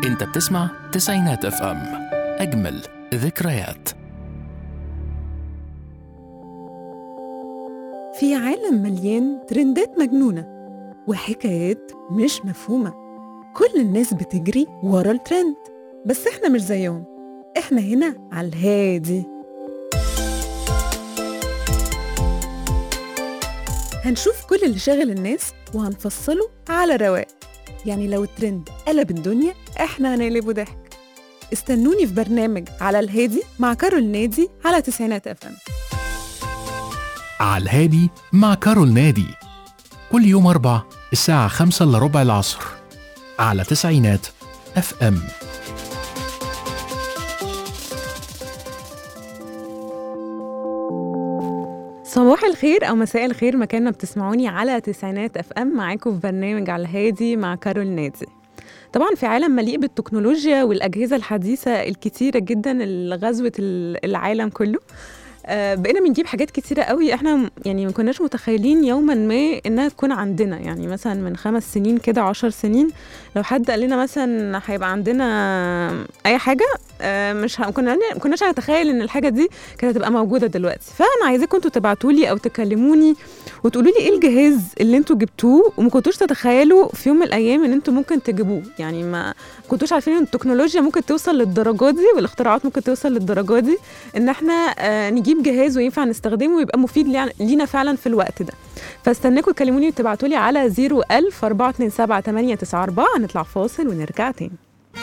انت بتسمع تسعينات اف ام اجمل ذكريات في عالم مليان ترندات مجنونة وحكايات مش مفهومة كل الناس بتجري ورا الترند بس احنا مش زيهم احنا هنا على الهادي هنشوف كل اللي شاغل الناس وهنفصله على رواق يعني لو الترند قلب الدنيا احنا هنقلبه ضحك استنوني في برنامج على الهادي مع كارول نادي على تسعينات اف ام على الهادي مع كارول نادي كل يوم أربع الساعة خمسة إلا ربع العصر على تسعينات اف ام صباح الخير او مساء الخير مكان ما بتسمعوني على تسعينات اف ام معاكم في برنامج على الهادي مع كارول نادي طبعا في عالم مليء بالتكنولوجيا والاجهزه الحديثه الكتيره جدا اللي غزوت ال- العالم كله آه، بقينا بنجيب حاجات كتيرة قوي احنا م- يعني ما كناش متخيلين يوما ما انها تكون عندنا يعني مثلا من خمس سنين كده عشر سنين لو حد قال لنا مثلا هيبقى عندنا اي حاجة آه، مش ه... كنا ما كناش هنتخيل ان الحاجة دي كانت هتبقى موجودة دلوقتي فانا عايزاكم انتوا تبعتوا لي او تكلموني وتقولوا لي ايه الجهاز اللي انتوا جبتوه وما كنتوش تتخيلوا في يوم من الايام ان انتوا ممكن تجيبوه يعني ما كنتوش عارفين ان التكنولوجيا ممكن توصل للدرجه دي والاختراعات ممكن توصل للدرجه دي ان احنا آه، نجيب جهاز وينفع نستخدمه ويبقى مفيد ليع- لينا فعلا في الوقت ده فاستناكم تكلموني وتبعتوا لي على 01000 427 894 هنطلع فاصل ونرجع تاني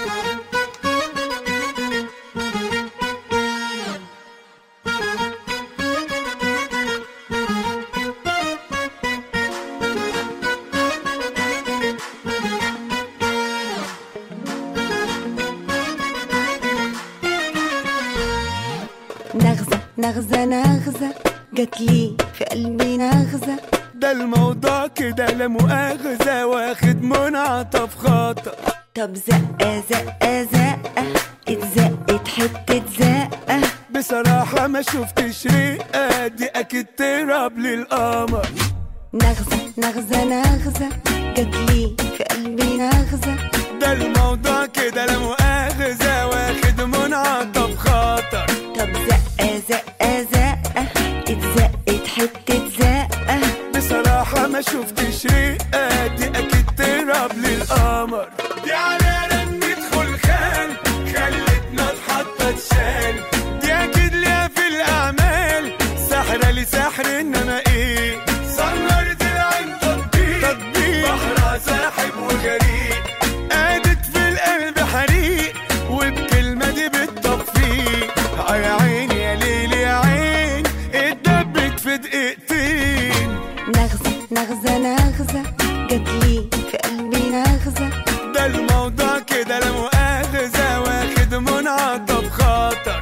نغزة نغزة نغزة جات لي في قلبي نغزة ده الموضوع كده لا مؤاخذة واخد منعطف خطأ طب زقة زقة زقة اتزقت حتة زقة بصراحة ما شفتش رقة دي أكيد تراب للقمر نغزة نغزة نغزة جات لي في قلبي نغزة ده الموضوع كده لا مؤاخذة واخد منعطف خطر طب زقة زقة زقة اتزقت حتة زقة بصراحة ما شفتش رقة دي أكيد تراب للقمر دي على رنة خلخال خلتنا اتحطت شال دي أكيد ليها في الأعمال سحرة لسحر إنما إيه سمرت العين تطبيق تطبيق بحرها ساحب وغريق قادت في القلب حريق وبكلمة دي بتطفيه آه يا عيني يا ليل يا عين اتدبت في دقيقتين نغزة نغزة نغزة جات لي في قلبي نغزة ده الموضوع كده لا مؤاخذة واخد منعطف خطر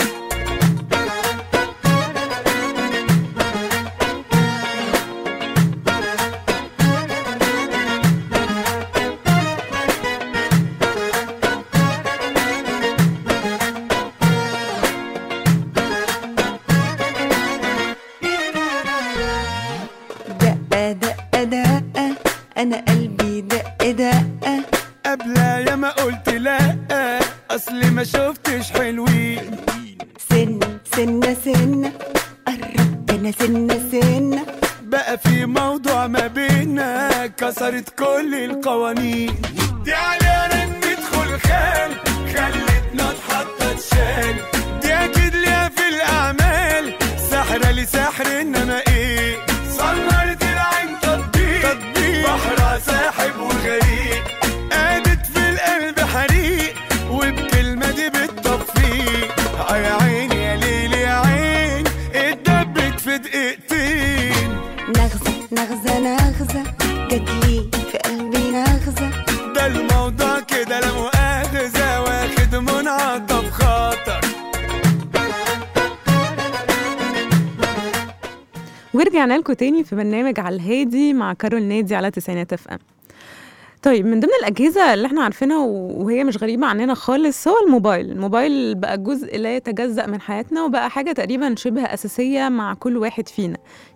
دقة دقة دقة أنا قلبي دق دقة قبل يا ما قلت لا اصلي ما شفتش حلوين سن سنة سنة قربت أنا سنة سنة بقى في موضوع ما بينا كسرت كل القوانين دي على رنة خلخال خلتنا اتحطت شال دي اكيد ليها في الاعمال سحرة لسحر انما ايه صنرت العين تطبيق تطبيق بحرها ساحب وغريق قادت في القلب حريق وبكلمة دي بتطفيه آه يا عيني يا ليل يا عين اتدبت في دقيقتين نغزة نغزة نغزة جات لي في قلبي نغزة ده الموضوع كده لا مؤاخذة واخد منعطف خطر ورجعنا لكم تاني في برنامج على الهادي مع كارول نادي على تسعينات اف ام طيب من ضمن الأجهزة اللي احنا عارفينها و- وهي مش غريبة عننا خالص هو الموبايل الموبايل بقى جزء لا يتجزأ من حياتنا وبقى حاجة تقريبا شبه أساسية مع كل واحد فينا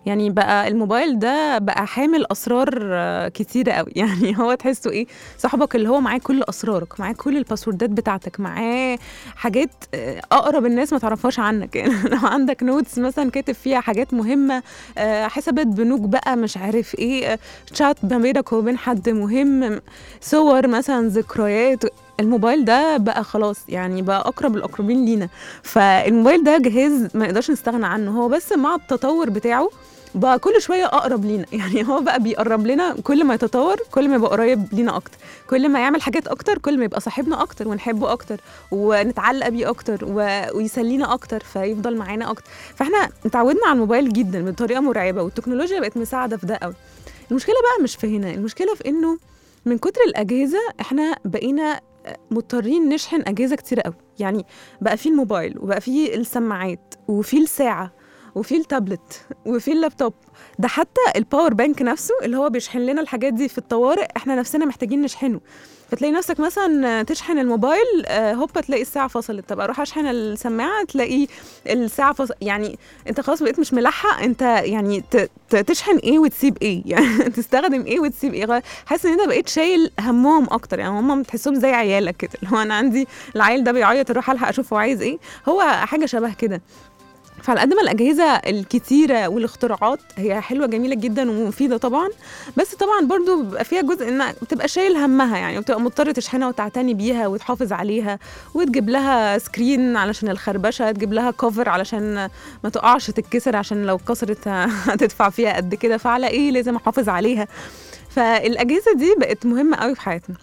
يعني بقى الموبايل ده بقى حامل اسرار آه، كتيره قوي يعني هو تحسه ايه صاحبك اللي هو معاه كل اسرارك معاه كل الباسوردات بتاعتك معاه حاجات آه، اقرب الناس ما تعرفهاش عنك يعني لو عندك نوتس مثلا كاتب فيها حاجات مهمه آه، حسابات بنوك بقى مش عارف ايه آه، شات ما بينك وبين حد مهم صور مثلا ذكريات الموبايل ده بقى خلاص يعني بقى اقرب الاقربين لينا فالموبايل ده جهاز ما نقدرش نستغنى عنه هو بس مع التطور بتاعه بقى كل شويه اقرب لينا يعني هو بقى بيقرب لنا كل ما يتطور كل ما يبقى قريب لينا اكتر كل ما يعمل حاجات اكتر كل ما يبقى صاحبنا اكتر ونحبه اكتر ونتعلق بيه اكتر و... ويسلينا اكتر فيفضل معانا اكتر فاحنا اتعودنا على الموبايل جدا بطريقه مرعبه والتكنولوجيا بقت مساعده في ده قوي المشكله بقى مش في هنا المشكله في انه من كتر الاجهزه احنا بقينا مضطرين نشحن اجهزه كتير قوي يعني بقى في الموبايل وبقى في السماعات وفي الساعه وفي التابلت وفي اللابتوب ده حتى الباور بانك نفسه اللي هو بيشحن لنا الحاجات دي في الطوارئ احنا نفسنا محتاجين نشحنه فتلاقي نفسك مثلا تشحن الموبايل آه، هوبا تلاقي الساعه فصلت طب اروح اشحن السماعه تلاقي الساعه فصل يعني انت خلاص بقيت مش ملحق انت يعني ت- ت- تشحن ايه وتسيب ايه يعني تستخدم ايه وتسيب ايه غ- حاسس ان انت بقيت شايل همهم اكتر يعني هم تحسهم زي عيالك كده اللي هو انا عندي العيل ده بيعيط اروح الحق اشوف هو عايز ايه هو حاجه شبه كده فعلى قد ما الاجهزه الكتيره والاختراعات هي حلوه جميله جدا ومفيده طبعا بس طبعا برضو بيبقى فيها جزء انك بتبقى شايل همها يعني وبتبقى مضطر تشحنها وتعتني بيها وتحافظ عليها وتجيب لها سكرين علشان الخربشه تجيب لها كفر علشان ما تقعش تتكسر عشان لو اتكسرت هتدفع فيها قد كده فعلى ايه لازم احافظ عليها فالاجهزه دي بقت مهمه قوي في حياتنا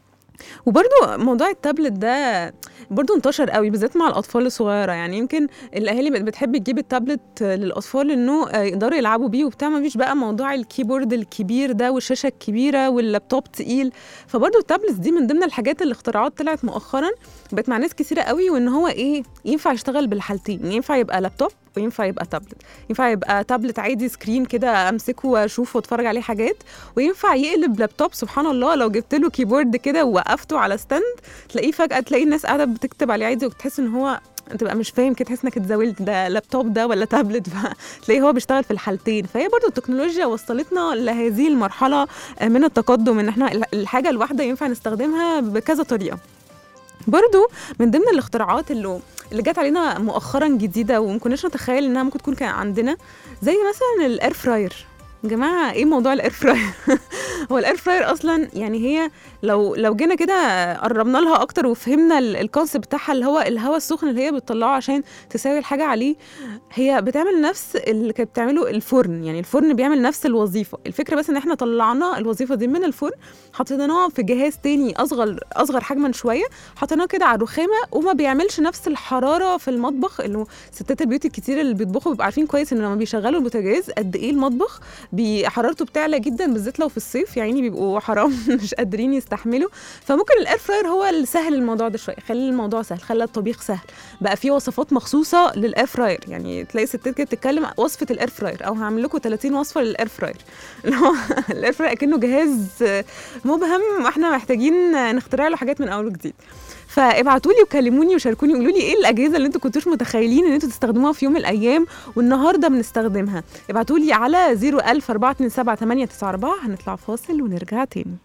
وبرضو موضوع التابلت ده برضو انتشر قوي بالذات مع الاطفال الصغيره يعني يمكن الاهالي بقت بتحب تجيب التابلت للاطفال انه آه، يقدروا يلعبوا بيه وبتاع ما فيش بقى موضوع الكيبورد الكبير ده والشاشه الكبيره واللابتوب تقيل فبرضو التابلت دي من ضمن الحاجات اللي اختراعات طلعت مؤخرا بقت مع ناس كثيره قوي وان هو ايه ينفع يشتغل بالحالتين ينفع يبقى لابتوب وينفع يبقى تابلت ينفع يبقى تابلت عادي سكرين كده امسكه واشوفه واتفرج عليه حاجات وينفع يقلب لابتوب سبحان الله لو جبت له كيبورد كده ووقفته على ستاند تلاقيه فجاه تلاقي الناس قاعده بتكتب عليه عادي وتحس ان هو تبقى مش فاهم كده تحس انك اتزاولت ده لابتوب ده ولا تابلت فتلاقيه هو بيشتغل في الحالتين فهي برضو التكنولوجيا وصلتنا لهذه المرحله من التقدم ان احنا الحاجه الواحده ينفع نستخدمها بكذا طريقه برضو من ضمن الاختراعات اللي اللي جت علينا مؤخرا جديده وما كناش نتخيل انها ممكن تكون كان عندنا زي مثلا الاير فراير يا جماعه ايه موضوع الاير فراير هو الاير فراير اصلا يعني هي لو لو جينا كده قربنا لها اكتر وفهمنا الكونسيبت بتاعها اللي هو الهواء السخن اللي هي بتطلعه عشان تساوي الحاجه عليه هي بتعمل نفس اللي كانت بتعمله الفرن يعني الفرن بيعمل نفس الوظيفه الفكره بس ان احنا طلعنا الوظيفه دي من الفرن حطيناها في جهاز تاني اصغر اصغر حجما شويه حطيناه كده على الرخامه وما بيعملش نفس الحراره في المطبخ انه ستات البيوت الكتير اللي بيطبخوا بيبقوا عارفين كويس ان لما بيشغلوا البوتاجاز قد ايه المطبخ بي- حرارته بتعلى جدا بالذات لو في الصيف يعني بيبقوا حرام مش قادرين يستحملوا فممكن الاير فراير هو اللي سهل الموضوع ده شويه خلى الموضوع سهل خلى الطبيخ سهل بقى في وصفات مخصوصه للاير فراير يعني تلاقي ستات كده بتتكلم وصفه الاير فراير او هعمل لكم 30 وصفه للاير فراير اللي هو الاير فراير اكنه جهاز مبهم واحنا محتاجين نخترع له حاجات من اول وجديد فابعتوا لي وكلموني وشاركوني قولوا لي ايه الاجهزه اللي انتوا كنتوش متخيلين ان انتوا تستخدموها في يوم من الايام والنهارده بنستخدمها ابعتوا لي على 01000 427 هنطلع فاصل ونرجع تاني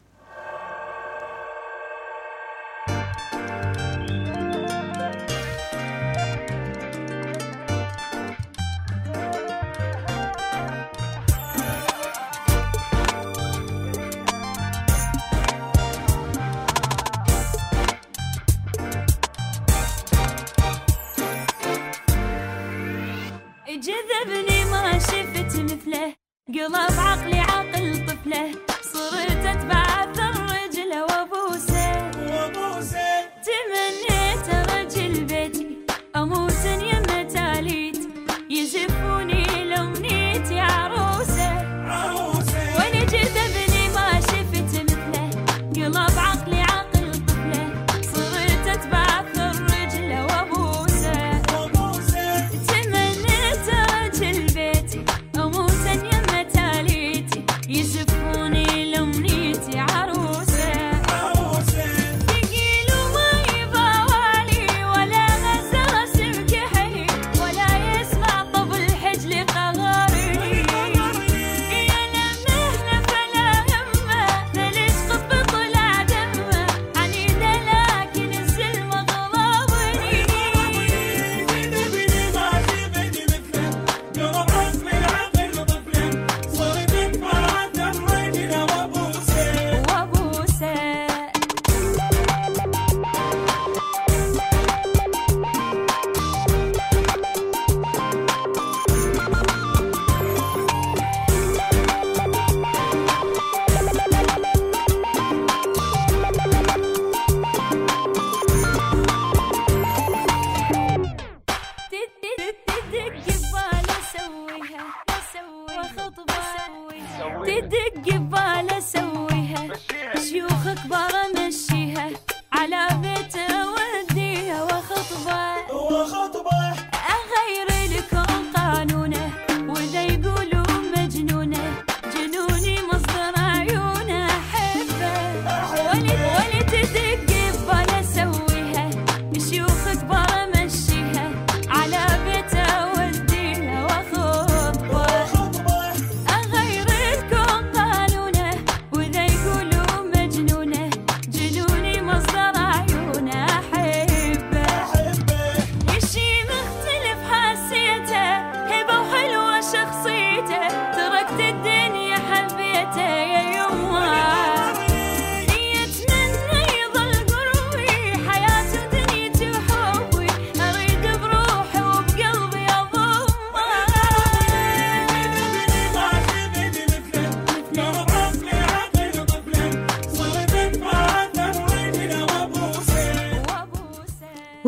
جذبني ما شفت مثله قلب عقلي عقل طفله صرت اتبع اثر رجله وابوسه تمنيت رجل بيتي اموت يم تاليت يزفوني لامنيتي عروسه وانا جذبني ما شفت مثله قلب عقلي عقل طفله صرت اتبع اثر رجله وابوسه تمنيت رجل بيتي اموت يم تاليتي يزف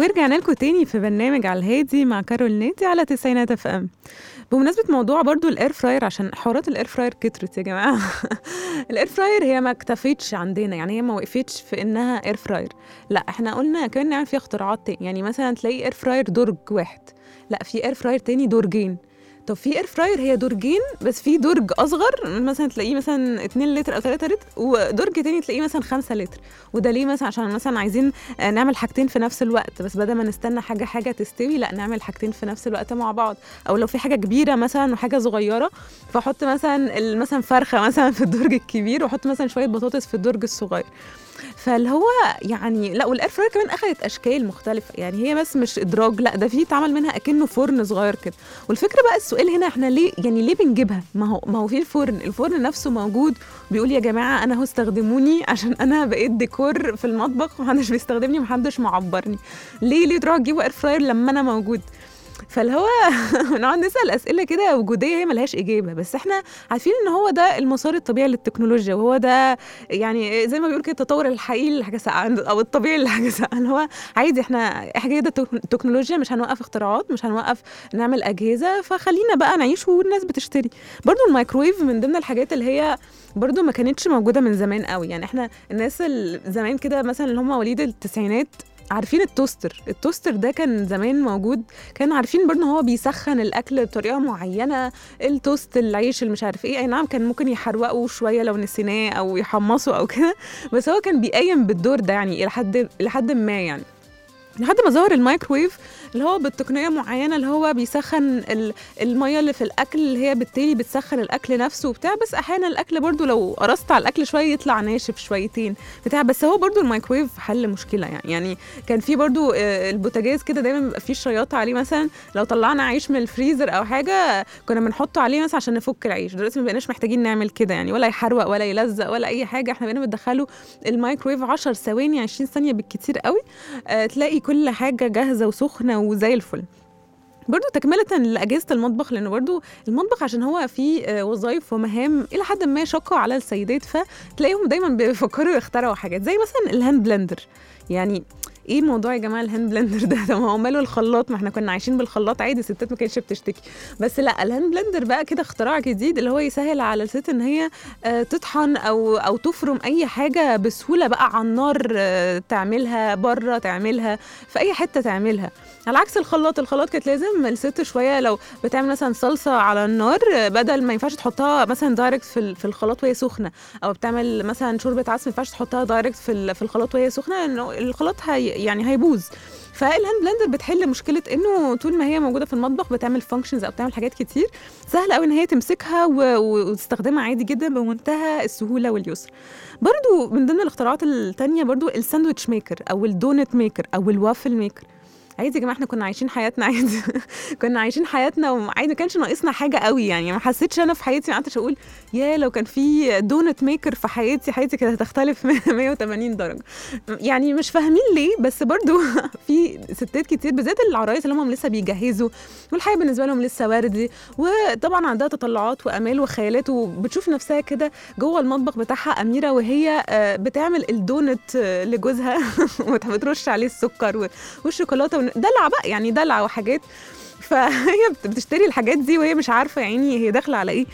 ورجعنا لكم تاني في برنامج على الهادي مع كارول نادي على تسعينات اف ام بمناسبة موضوع برضو الاير فراير عشان حوارات الاير فراير كترت يا جماعة الاير فراير هي ما اكتفتش عندنا يعني هي ما وقفتش في انها اير فراير لا احنا قلنا كمان نعمل فيها اختراعات تاني يعني مثلا تلاقي اير فراير درج واحد لا في اير فراير تاني درجين طب في اير فراير هي درجين بس في درج اصغر مثلا تلاقيه مثلا 2 لتر او 3 لتر ودرج تاني تلاقيه مثلا 5 لتر وده ليه مثلا عشان مثلا عايزين آه، نعمل حاجتين في نفس الوقت بس بدل ما نستنى حاجه حاجه تستوي لا نعمل حاجتين في نفس الوقت مع بعض او لو في حاجه كبيره مثلا وحاجه صغيره فاحط مثلا ال- مثلا فرخه مثلا في الدرج الكبير واحط مثلا شويه بطاطس في الدرج الصغير فاللي هو يعني لا والاير فراير كمان اخذت اشكال مختلفه يعني هي بس مش ادراج لا ده في اتعمل منها اكنه فرن صغير كده والفكره بقى السؤال هنا احنا ليه يعني ليه بنجيبها ما هو ما هو في الفرن الفرن نفسه موجود بيقول يا جماعه انا هو استخدموني عشان انا بقيت ديكور في المطبخ ومحدش بيستخدمني ومحدش معبرني ليه ليه تروحوا تجيبوا اير فراير لما انا موجود فاللي هو نقعد نسال اسئله كده وجوديه هي ملهاش اجابه بس احنا عارفين ان هو ده المسار الطبيعي للتكنولوجيا وهو ده يعني زي ما بيقول كده التطور الحقيقي لحاجه ساقعه او الطبيعي لحاجه ساقعه اللي هو عادي احنا حاجه كده التكنولوجيا مش هنوقف اختراعات مش هنوقف نعمل اجهزه فخلينا بقى نعيش والناس بتشتري برضو الميكرويف من ضمن الحاجات اللي هي برضو ما كانتش موجوده من زمان قوي يعني احنا الناس ال- زمان كده مثلا اللي هم مواليد التسعينات عارفين التوستر التوستر ده كان زمان موجود كانوا عارفين برضه إن هو بيسخن الاكل بطريقه معينه التوست العيش اللي مش عارف ايه اي نعم كان ممكن يحرقوا شويه لو نسيناه او يحمصوا او كده بس هو كان بيقيم بالدور ده يعني الى حد الى حد ما يعني لحد ما ظهر الميكرويف اللي هو بالتقنيه معينه اللي هو بيسخن ال- الميه اللي في الاكل اللي هي بالتالي بتسخن الاكل نفسه وبتاع بس احيانا الاكل برضو لو قرصت على الاكل شويه يطلع ناشف شويتين بتاع بس هو برضو الميكرويف حل مشكله يعني يعني كان في برضو آه، البوتاجاز كده دايما بيبقى فيه شياطه عليه مثلا لو طلعنا عيش من الفريزر او حاجه كنا بنحطه عليه مثلا عشان نفك العيش دلوقتي ما بقيناش محتاجين نعمل كده يعني ولا يحروق ولا يلزق ولا اي حاجه احنا بقينا بندخله الميكرويف 10 ثواني 20 ثانيه بالكتير قوي آه، تلاقي كل حاجه جاهزه وسخنه وزي الفل برضو تكملة لأجهزة المطبخ لأنه برضو المطبخ عشان هو فيه آه، وظائف ومهام إلى حد ما شاقة على السيدات فتلاقيهم دايما بيفكروا يخترعوا حاجات زي مثلا الهاند بلندر يعني ايه موضوع يا جماعه الهاند بلندر ده طب ما هو ماله الخلاط ما احنا كنا عايشين بالخلاط عادي الستات ما كانتش بتشتكي بس لا الهاند بلندر بقى كده اختراع جديد اللي هو يسهل على الست ان هي آه، تطحن او او تفرم اي حاجه بسهوله بقى على النار آه، تعملها بره تعملها في اي حته تعملها على عكس الخلاط الخلاط كانت لازم الست شويه لو بتعمل مثلا صلصه على النار آه، بدل ما ينفعش تحطها مثلا دايركت في ال- في الخلاط وهي سخنه او بتعمل مثلا شوربه عدس ما ينفعش تحطها دايركت في ال- في الخلاط وهي سخنه لانه الخلاط هي يعني هيبوظ فالهاند بلندر بتحل مشكله انه طول ما هي موجوده في المطبخ بتعمل فانكشنز او بتعمل حاجات كتير سهل قوي ان هي تمسكها و- و- وتستخدمها عادي جدا بمنتهى السهوله واليسر برضو من ضمن الاختراعات التانية برضو الساندويتش ميكر او الدونت ميكر او الوافل ميكر عادي يا جماعه احنا كنا عايشين حياتنا عادي كنا عايشين حياتنا وعادي ما كانش ناقصنا حاجه قوي يعني ما حسيتش انا في حياتي ما قعدتش اقول يا لو كان في دونت ميكر في حياتي حياتي كانت هتختلف 180 درجه يعني مش فاهمين ليه بس برضو في ستات كتير بالذات العرايس اللي هم لسه بيجهزوا والحياه بالنسبه لهم لسه وردي وطبعا عندها تطلعات وامال وخيالات وبتشوف نفسها كده جوه المطبخ بتاعها اميره وهي آه، بتعمل الدونت آه، لجوزها وبترش عليه السكر و- والشوكولاته ون- دلع بقى يعني دلع وحاجات فهي بت- بتشتري الحاجات دي وهي مش عارفه يعني هي داخله على ايه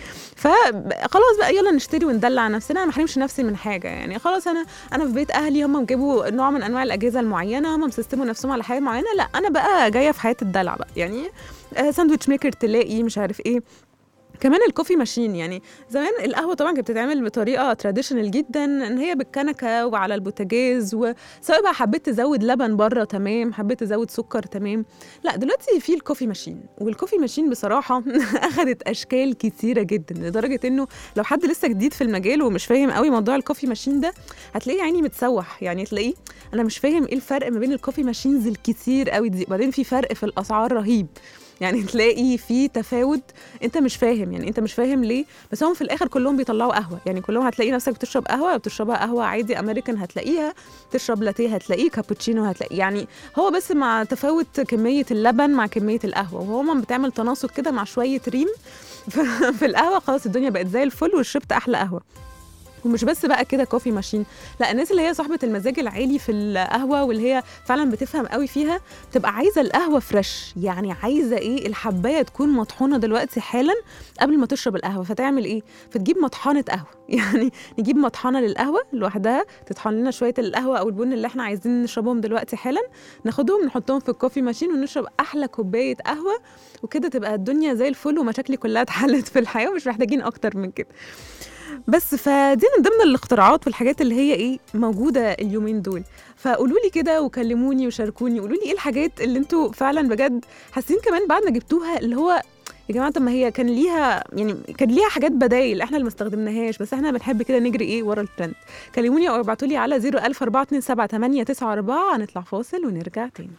فخلاص بقى يلا نشتري وندلع نفسنا انا ما احرمش نفسي من حاجه يعني خلاص انا انا في بيت اهلي هم جابوا نوع من انواع الاجهزه المعينه هم مسستموا نفسهم على حاجه معينه لا انا بقى جايه في حياه الدلع بقى يعني آه، ساندويتش ميكر تلاقي مش عارف ايه كمان الكوفي ماشين يعني زمان القهوه طبعا كانت بتتعمل بطريقه تراديشنال جدا ان هي بالكنكه وعلى البوتاجاز وسواء بقى حبيت تزود لبن بره تمام حبيت تزود سكر تمام لا دلوقتي في الكوفي ماشين والكوفي ماشين بصراحه اخذت اشكال كتيره جدا لدرجه انه لو حد لسه جديد في المجال ومش فاهم قوي موضوع الكوفي ماشين ده هتلاقيه يعني متسوح يعني تلاقيه انا مش فاهم ايه الفرق ما بين الكوفي ماشينز الكتير قوي دي وبعدين في فرق في الاسعار رهيب يعني تلاقي في تفاوت انت مش فاهم يعني انت مش فاهم ليه بس هم في الاخر كلهم بيطلعوا قهوه يعني كلهم هتلاقي نفسك بتشرب قهوه بتشربها قهوه عادي امريكان هتلاقيها تشرب لاتيه هتلاقيه كابوتشينو هتلاقي يعني هو بس مع تفاوت كميه اللبن مع كميه القهوه وهو ما بتعمل تناسق كده مع شويه ريم في القهوه خلاص الدنيا بقت زي الفل وشربت احلى قهوه ومش بس بقى كده كوفي ماشين لا الناس اللي هي صاحبه المزاج العالي في القهوه واللي هي فعلا بتفهم قوي فيها بتبقى عايزه القهوه فريش يعني عايزه ايه الحبايه تكون مطحونه دلوقتي حالا قبل ما تشرب القهوه فتعمل ايه فتجيب مطحنه قهوه يعني نجيب مطحنه للقهوه لوحدها تطحن لنا شويه القهوه او البن اللي احنا عايزين نشربهم دلوقتي حالا ناخدهم نحطهم في الكوفي ماشين ونشرب احلى كوبايه قهوه وكده تبقى الدنيا زي الفل ومشاكلي كلها اتحلت في الحياه ومش محتاجين اكتر من كده بس فدي من ضمن الاختراعات والحاجات اللي هي ايه موجوده اليومين دول فقولوا لي كده وكلموني وشاركوني قولوا لي ايه الحاجات اللي انتوا فعلا بجد حاسين كمان بعد ما جبتوها اللي هو يا جماعه طب ما هي كان ليها يعني كان ليها حاجات بدايل احنا اللي ما استخدمناهاش بس احنا بنحب كده نجري ايه ورا الترند كلموني او ابعتوا لي على 004278994 هنطلع فاصل ونرجع تاني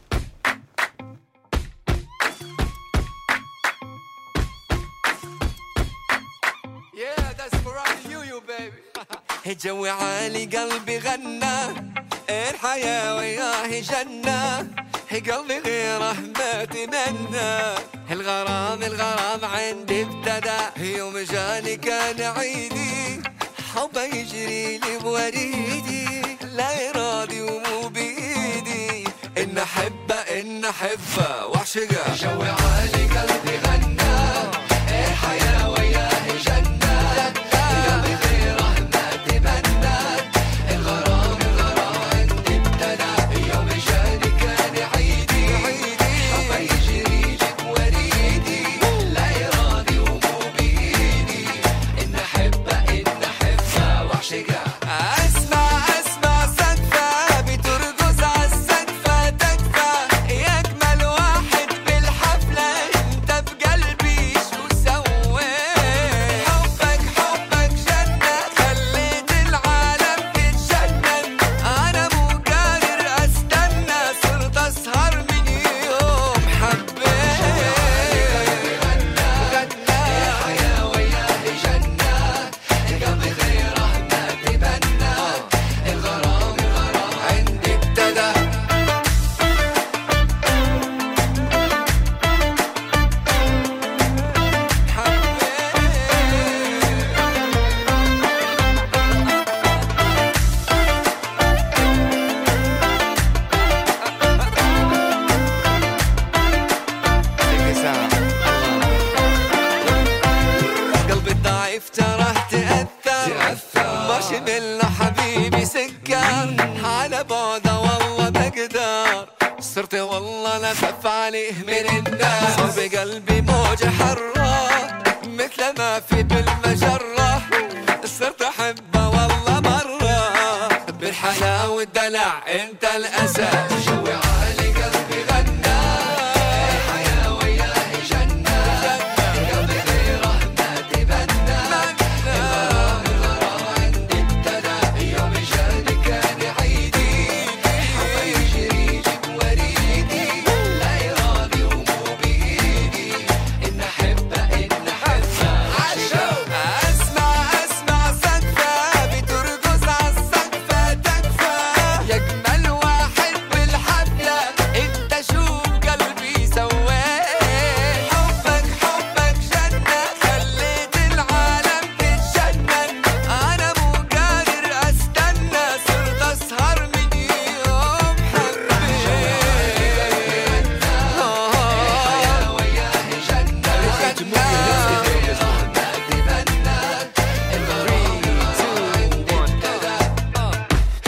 Yeah, that's for only you, you baby. جوي عالي قلبي غنى الحياة وياه جنة قلبي غيره ما تمنى الغرام الغرام عندي ابتدى يوم جاني كان عيدي حبه يجري لي بوريدي لا يراضي ومو بإيدي إن أحبه إن أحبه وأعشقه جوي عالي قلبي غنى الحياة وياه جنة قلبي غيره ما تمنى الغرام الغرام عندي ابتدى يوم جاني كان عيدي حبه يجري لي بوريدي لا يراضي ومو بإيدي إن أحبه إن أحبه وأعشقه أسمع أسمع صدفة بترقص عالسقفة تكفى يا أجمل واحد بالحفلة أنت بقلبي شو سويت حبك حبك جنة خليت العالم تتجنن أنا مو قادر أستنى صرت أسهر من يوم حبيت غنى حياة وياه جنة القلب غيره ما تبنى الغرام الغرام عندي ابتدى حبيت قلبي الضعيف تراه تأثر ماشي بالله حبيبي سكر على بعده والله بقدر صرت والله لفف عليه من الناس صار بقلبي موجة حرة مثل ما في بالمجرة صرت أحبه والله مرة بالحياة والدلع انت الأساس جوي عالي قلبي غنى الحياة وياه جنة قلبي غيره ما تبنى الغرام الغرام عندي ابتدى يوم جاني كان عيدي حبه يجري لي بوريدي لا يراضي ومو بإيدي إن أحبه إن أحبه أسمع أسمع صدفة بترقص عالسقفة تكفى يا أجمل واحد بالحفلة أنت شو قلبي سويت حبك حبك جنة خليت العالم تتجنن أنا مو قادر أستنى صرت أسهر من يوم حبيت الحياة وياه جنة جنة غيره ما تبنى الغرام عندي ابتدى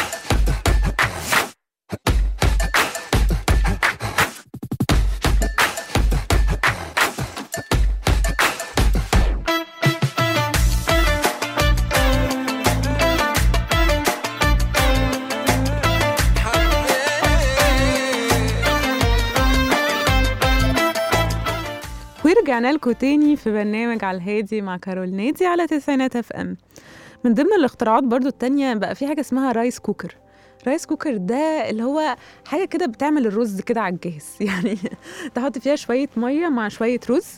ورجعنا لكم تاني في برنامج على الهادي مع كارول نادي على تسعينات اف ام من ضمن الاختراعات برضو التانية بقى في حاجة اسمها رايس كوكر الرايس كوكر ده اللي هو حاجه كده بتعمل الرز كده على الجاهز يعني تحط فيها شويه ميه مع شويه رز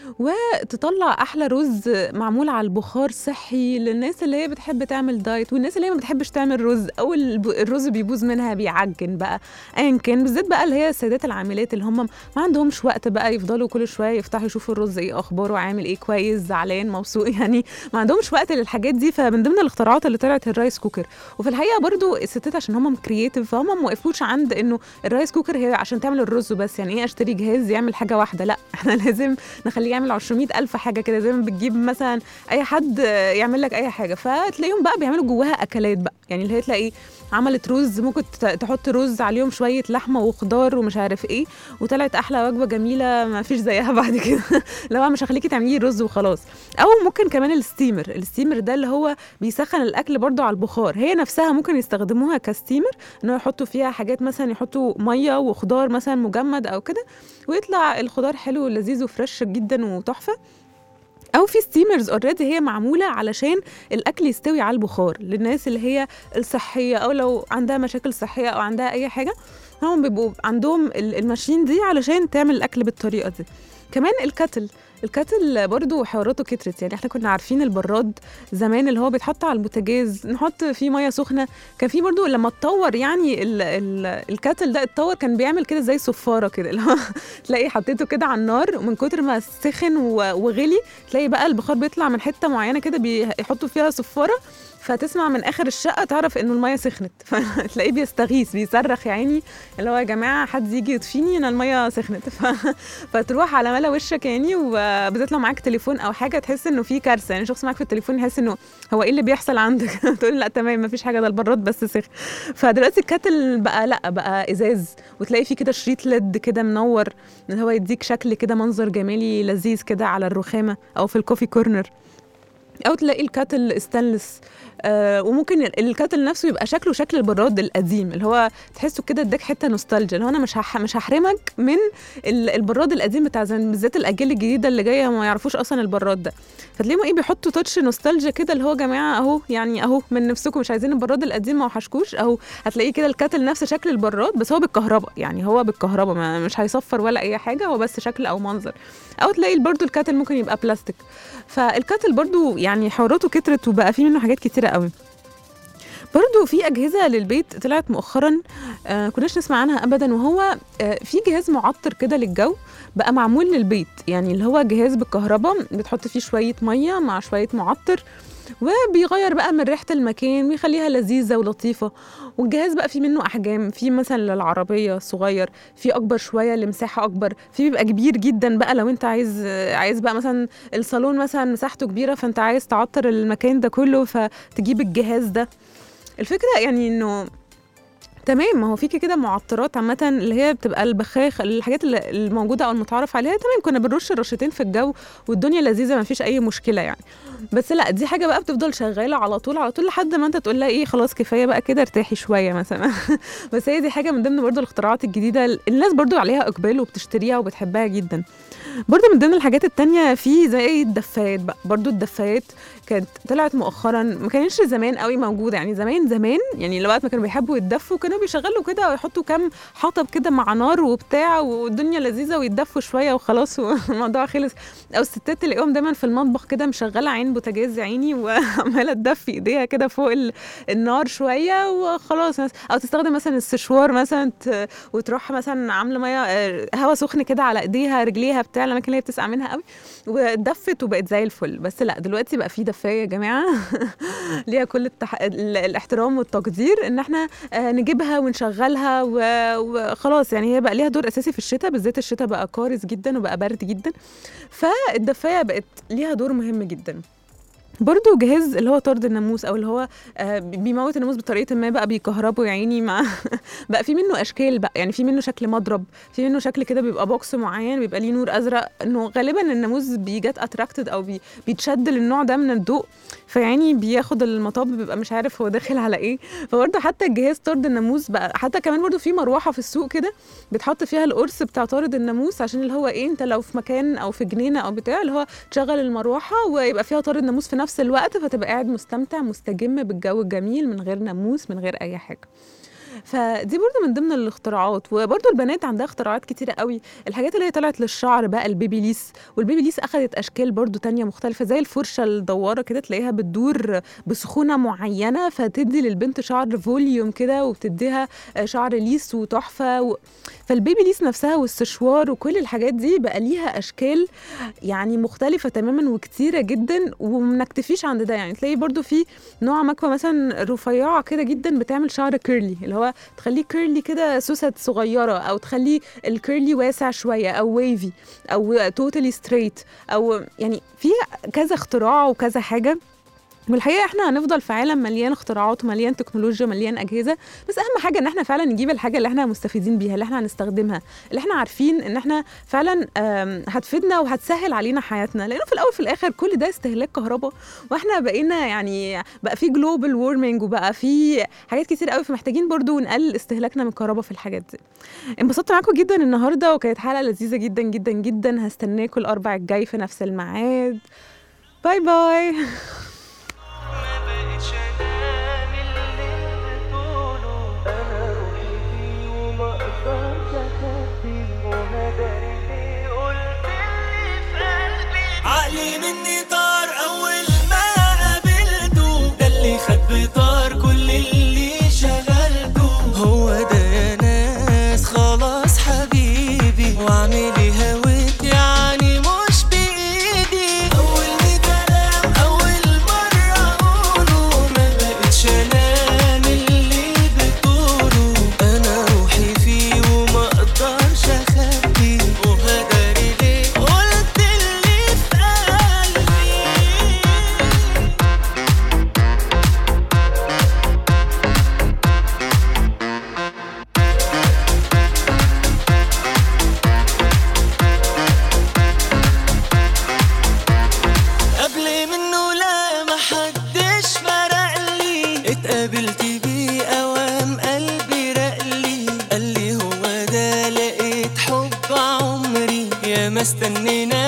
وتطلع احلى رز معمول على البخار صحي للناس اللي هي بتحب تعمل دايت والناس اللي هي ما بتحبش تعمل رز او الب- الرز بيبوظ منها بيعجن بقى ايا كان بالذات بقى اللي هي السيدات العاملات اللي هم ما عندهمش وقت بقى يفضلوا كل شويه يفتحوا يشوفوا الرز ايه اخباره عامل ايه كويس زعلان مبسوط يعني ما عندهمش وقت للحاجات دي فمن ضمن الاختراعات اللي طلعت الرايس كوكر وفي الحقيقه برضو الستات عشان هم كرييتيف فهم ما وقفوش عند انه الرايس كوكر هي عشان تعمل الرز بس يعني ايه اشتري جهاز يعمل حاجه واحده لا احنا لازم نخليه يعمل 200 الف حاجه كده زي ما بتجيب مثلا اي حد يعمل لك اي حاجه فتلاقيهم بقى بيعملوا جواها اكلات بقى يعني اللي هي تلاقي عملت رز ممكن ت- تحط رز عليهم شويه لحمه وخضار ومش عارف ايه وطلعت احلى وجبه جميله ما فيش زيها بعد كده لو مش هخليكي تعملي رز وخلاص او ممكن كمان الستيمر الستيمر ده اللي هو بيسخن الاكل برضو على البخار هي نفسها ممكن يستخدموها كستيمر ان هو يحطوا فيها حاجات مثلا يحطوا ميه وخضار مثلا مجمد او كده ويطلع الخضار حلو ولذيذ وفريش جدا وتحفه او في ستيمرز اوريدي هي معموله علشان الاكل يستوي على البخار للناس اللي هي الصحيه او لو عندها مشاكل صحيه او عندها اي حاجه هم بيبقوا عندهم ال- الماشين دي علشان تعمل الاكل بالطريقه دي كمان الكتل الكتل برضو حواراته كترت يعني احنا كنا عارفين البراد زمان اللي هو بيتحط على البوتاجاز نحط فيه ميه سخنه كان في برضو لما اتطور يعني ال ال الكتل ده اتطور كان بيعمل كده زي صفاره كده اللي هو تلاقي حطيته كده على النار ومن كتر ما سخن و- وغلي تلاقي بقى البخار بيطلع من حته معينه كده بيحطوا فيها صفاره فتسمع من اخر الشقه تعرف انه الميه سخنت فتلاقيه بيستغيث بيصرخ يا عيني اللي هو يا جماعه حد يجي يطفيني انا الميه سخنت ف... فتروح على ملا وشك يعني وبالذات لو معاك تليفون او حاجه تحس انه في كارثه يعني شخص معاك في التليفون يحس انه هو ايه اللي بيحصل عندك تقول لا تمام ما فيش حاجه ده البراد بس سخن فدلوقتي الكاتل بقى لا بقى ازاز وتلاقي فيه كده شريط ليد كده منور ان هو يديك شكل كده منظر جمالي لذيذ كده على الرخامه او في الكوفي كورنر او تلاقي الكاتل ستانلس آه وممكن ال- الكاتل نفسه يبقى شكله شكل البراد القديم اللي هو تحسه كده اداك حته نوستالجيا اللي هو انا مش هح مش هحرمك من ال- البراد القديم بتاع زمان بالذات الاجيال الجديده اللي جايه ما يعرفوش اصلا البراد ده فتلاقيهم ايه بيحطوا تاتش نوستالجيا كده اللي هو يا جماعه اهو يعني اهو من نفسكم مش عايزين البراد القديم ما وحشكوش اهو هتلاقيه كده الكاتل نفس شكل البراد بس هو بالكهرباء يعني هو بالكهرباء ما مش هيصفر ولا اي حاجه هو بس شكل او منظر او تلاقي برضو الكاتل ممكن يبقى بلاستيك فالكاتل برضو يعني حواراته كترت وبقى فيه منه حاجات كتيره قوي برضو في أجهزة للبيت طلعت مؤخرا آه كناش نسمع عنها أبدا وهو آه في جهاز معطر كده للجو بقى معمول للبيت يعني اللي هو جهاز بالكهرباء بتحط فيه شوية مية مع شوية معطر وبيغير بقى من ريحة المكان ويخليها لذيذة ولطيفة والجهاز بقى فيه منه أحجام في مثلا للعربية صغير في أكبر شوية لمساحة أكبر في بيبقى كبير جدا بقى لو أنت عايز عايز بقى مثلا الصالون مثلا مساحته كبيرة فأنت عايز تعطر المكان ده كله فتجيب الجهاز ده الفكرة يعني إنه تمام ما هو في كده معطرات عامة اللي هي بتبقى البخاخ الحاجات اللي الموجودة أو المتعارف عليها تمام كنا بنرش رشتين في الجو والدنيا لذيذة ما فيش أي مشكلة يعني بس لا دي حاجة بقى بتفضل شغالة على طول على طول لحد ما أنت تقول لها إيه خلاص كفاية بقى كده ارتاحي شوية مثلا بس هي دي حاجة من ضمن برضو الاختراعات الجديدة الناس برضو عليها إقبال وبتشتريها وبتحبها جدا برضو من ضمن الحاجات التانية في زي الدفايات بقى برضو الدفايات كانت طلعت مؤخرا ما كانتش زمان قوي موجوده يعني زمان زمان يعني لوقت ما كانوا بيحبوا يتدفوا كانوا بيشغلوا كده ويحطوا كام حطب كده مع نار وبتاع والدنيا لذيذه ويتدفوا شويه وخلاص والموضوع خلص او الستات تلاقيهم دايما في المطبخ كده مشغله عين بوتاجاز يا عيني وعماله تدفي ايديها كده فوق ال- النار شويه وخلاص مثلا او تستخدم مثلا السشوار مثلا ت- وتروح مثلا عامله ميه آه، هوا سخن كده على ايديها رجليها بتاع الاماكن اللي هي بتسقع منها قوي ودفت وبقت زي الفل بس لا دلوقتي بقى في دفايه يا جماعه ليها كل التح... ال- الاحترام والتقدير ان احنا آه، نجيبها ونشغلها و- وخلاص يعني هي بقى ليها دور اساسي في الشتاء بالذات الشتاء بقى قارس جدا وبقى برد جدا فالدفايه بقت ليها دور مهم جدا برضو جهاز اللي هو طرد الناموس او اللي هو آه، بيموت الناموس بطريقه ما بقى بيكهربوا يا عيني مع بقى في منه اشكال بقى يعني في منه شكل مضرب في منه شكل كده بيبقى بوكس معين بيبقى ليه نور ازرق انه غالبا الناموس بيجات اتراكتد او بي بيتشد للنوع ده من الضوء فيعني بياخد المطب بيبقى مش عارف هو داخل على ايه فبرضه حتى الجهاز طرد الناموس بقى حتى كمان برضه في مروحه في السوق كده بتحط فيها القرص بتاع طارد الناموس عشان اللي هو ايه انت لو في مكان او في جنينه او بتاع اللي هو تشغل المروحه ويبقى فيها طارد ناموس في نفس الوقت فتبقى قاعد مستمتع مستجم بالجو الجميل من غير ناموس من غير اي حاجه فدي برضو من ضمن الاختراعات وبرضو البنات عندها اختراعات كتيرة قوي الحاجات اللي هي طلعت للشعر بقى البيبيليس والبيبيليس اخذت اشكال برضو تانية مختلفة زي الفرشة الدوارة كده تلاقيها بتدور بسخونة معينة فتدي للبنت شعر فوليوم كده وبتديها آه، شعر ليس وتحفة و... فالبيبيليس نفسها والسشوار وكل الحاجات دي بقى ليها اشكال يعني مختلفة تماما وكتيرة جدا ومنكتفيش عند ده يعني تلاقي برضو في نوع مكوى مثلا رفيعة كده جدا بتعمل شعر كيرلي اللي هو تخليه كيرلي كده سوست صغيرة أو تخليه الكيرلي واسع شوية أو ويفي أو توتالي ستريت أو يعني في كذا اختراع وكذا حاجة والحقيقه احنا هنفضل في عالم مليان اختراعات ومليان تكنولوجيا مليان اجهزه بس اهم حاجه ان احنا فعلا نجيب الحاجه اللي احنا مستفيدين بيها اللي احنا هنستخدمها اللي احنا عارفين ان احنا فعلا آم، هتفيدنا وهتسهل علينا حياتنا لانه في الاول في الاخر كل ده استهلاك كهرباء واحنا بقينا يعني بقى في جلوبال وورمنج وبقى في حاجات كتير قوي فمحتاجين برضو نقلل استهلاكنا من الكهرباء في الحاجات دي انبسطت معاكم جدا النهارده وكانت حلقه لذيذه جدا جدا جدا هستناكم الاربع الجاي في نفس الميعاد باي باي عقلي مني طار اول ما قابلته ده اللي خد بطار كل اللي شغلته هو ده يا ناس خلاص حبيبي واعملي هويت يعني مش بايدي اول كلام اول مره اقوله ما بقتش انام اللي بتقوله انا روحي فيه وما اقدرش اخبي وهداري ليه قلت اللي في قلبي قبل منه لا محدش فرق لي اتقابلت بيه اوام قلبي رقلي قال لي هو ده لقيت حب عمري يا ما استنينا